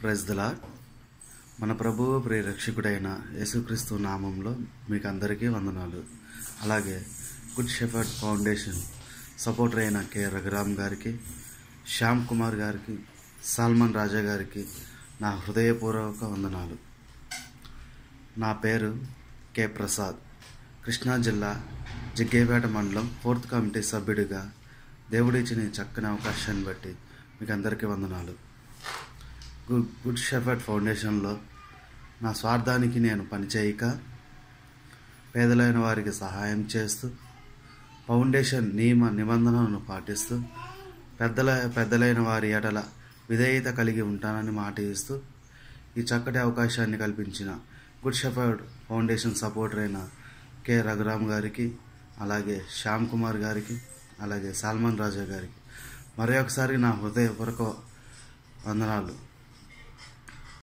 praise దలా మన ప్రభువు ప్రియరక్షకుడైన యేసుక్రీస్తు నామంలో మీకు అందరికీ వందనాలు అలాగే గుడ్ షెఫర్డ్ ఫౌండేషన్ సపోర్టర్ అయిన కె రఘురామ్ గారికి శ్యామ్ కుమార్ గారికి సల్మాన్ రాజా గారికి నా హృదయపూర్వక వందనాలు నా పేరు కె ప్రసాద్ కృష్ణా జిల్లా జగ్గేపేట మండలం ఫోర్త్ కమిటీ సభ్యుడిగా దేవుడిచ్చిన ఈ చక్కని అవకాశాన్ని బట్టి మీకు అందరికీ వందనాలు గుడ్ గుడ్ షెఫర్డ్ ఫౌండేషన్లో నా స్వార్థానికి నేను పనిచేయక పేదలైన వారికి సహాయం చేస్తూ ఫౌండేషన్ నియమ నిబంధనలను పాటిస్తూ పెద్దల పెద్దలైన వారి ఎడల విధేయత కలిగి ఉంటానని మాట ఇస్తూ ఈ చక్కటి అవకాశాన్ని కల్పించిన గుడ్ షెఫర్డ్ ఫౌండేషన్ సపోర్టర్ అయిన కె రఘురామ్ గారికి అలాగే శ్యామ్ కుమార్ గారికి అలాగే సల్మాన్ రాజా గారికి మరి ఒకసారి నా హృదయపూర్వక వందనాలు